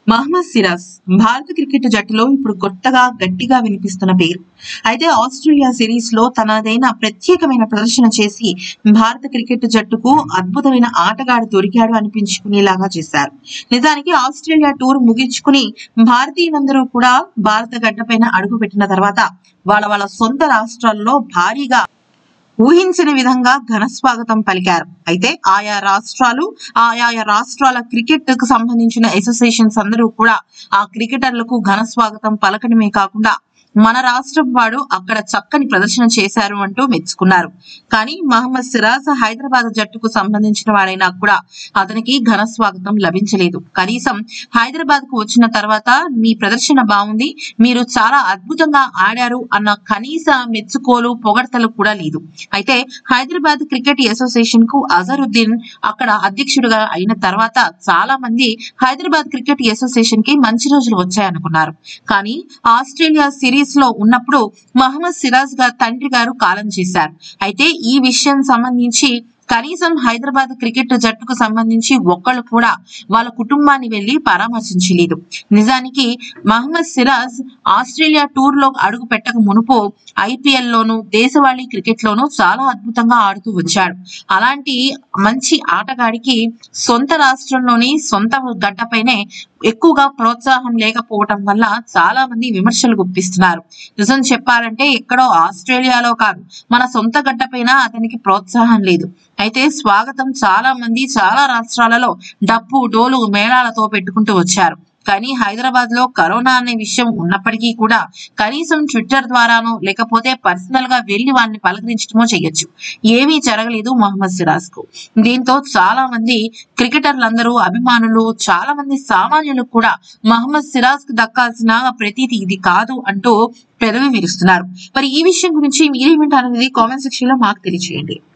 మహమ్మద్ సిరాజ్ భారత క్రికెట్ జట్టులో ఇప్పుడు కొత్తగా గట్టిగా వినిపిస్తున్న పేరు అయితే ఆస్ట్రేలియా సిరీస్ లో తనదైన ప్రత్యేకమైన ప్రదర్శన చేసి భారత క్రికెట్ జట్టుకు అద్భుతమైన ఆటగాడు దొరికాడు అనిపించుకునేలాగా చేశారు నిజానికి ఆస్ట్రేలియా టూర్ ముగించుకుని భారతీయులందరూ కూడా భారత గడ్డపైన అడుగుపెట్టిన తర్వాత వాళ్ళ వాళ్ళ సొంత రాష్ట్రాల్లో భారీగా ఊహించిన విధంగా ఘన స్వాగతం పలికారు అయితే ఆయా రాష్ట్రాలు ఆయా రాష్ట్రాల క్రికెట్ కు సంబంధించిన అసోసియేషన్స్ అందరూ కూడా ఆ క్రికెటర్లకు ఘన స్వాగతం పలకడమే కాకుండా మన రాష్ట్రం వాడు అక్కడ చక్కని ప్రదర్శన చేశారు అంటూ మెచ్చుకున్నారు కానీ మహమ్మద్ సిరాజ్ హైదరాబాద్ జట్టుకు సంబంధించిన వాడైనా కూడా అతనికి ఘన స్వాగతం లభించలేదు కనీసం హైదరాబాద్ కు వచ్చిన తర్వాత మీ ప్రదర్శన బాగుంది మీరు చాలా అద్భుతంగా ఆడారు అన్న కనీస మెచ్చుకోలు పొగడ్తలు కూడా లేదు అయితే హైదరాబాద్ క్రికెట్ అసోసియేషన్ కు అజరుద్దీన్ అక్కడ అధ్యక్షుడిగా అయిన తర్వాత చాలా మంది హైదరాబాద్ క్రికెట్ అసోసియేషన్ కి మంచి రోజులు వచ్చాయనుకున్నారు కానీ ఆస్ట్రేలియా సిరీస్ లో ఉన్నప్పుడు మహమ్మద్ సిరాజ్ గారు తండ్రి గారు కాలం చేశారు అయితే ఈ విషయం సంబంధించి కనీసం హైదరాబాద్ క్రికెట్ జట్టుకు సంబంధించి ఒక్కళ్ళు కూడా వాళ్ళ కుటుంబాన్ని వెళ్లి పరామర్శించలేదు నిజానికి మహమ్మద్ సిరాజ్ ఆస్ట్రేలియా టూర్ లో అడుగు పెట్టక మునుపు ఐపీఎల్ లోను దేశవాళీ క్రికెట్ లోను చాలా అద్భుతంగా ఆడుతూ వచ్చాడు అలాంటి మంచి ఆటగాడికి సొంత రాష్ట్రంలోని సొంత గడ్డపైనే ఎక్కువగా ప్రోత్సాహం లేకపోవటం వల్ల చాలా మంది విమర్శలు గుప్పిస్తున్నారు నిజం చెప్పాలంటే ఎక్కడో ఆస్ట్రేలియాలో కాదు మన సొంత గడ్డపైన అతనికి ప్రోత్సాహం లేదు అయితే స్వాగతం చాలా మంది చాలా రాష్ట్రాలలో డప్పు డోలు మేళాలతో పెట్టుకుంటూ వచ్చారు కానీ హైదరాబాద్ లో కరోనా అనే విషయం ఉన్నప్పటికీ కూడా కనీసం ట్విట్టర్ ద్వారానో లేకపోతే పర్సనల్ గా వెళ్లి వారిని పలకరించడమో చేయొచ్చు ఏమీ జరగలేదు మొహమ్మద్ సిరాజ్ కు దీంతో చాలా మంది క్రికెటర్లందరూ అభిమానులు చాలా మంది సామాన్యులు కూడా మహమ్మద్ సిరాజ్ కు దక్కాల్సిన ప్రతీతి ఇది కాదు అంటూ పెదవి విరుస్తున్నారు మరి ఈ విషయం గురించి మీరేమిటనేది కామెంట్ సెక్షన్ లో మాకు తెలియజేయండి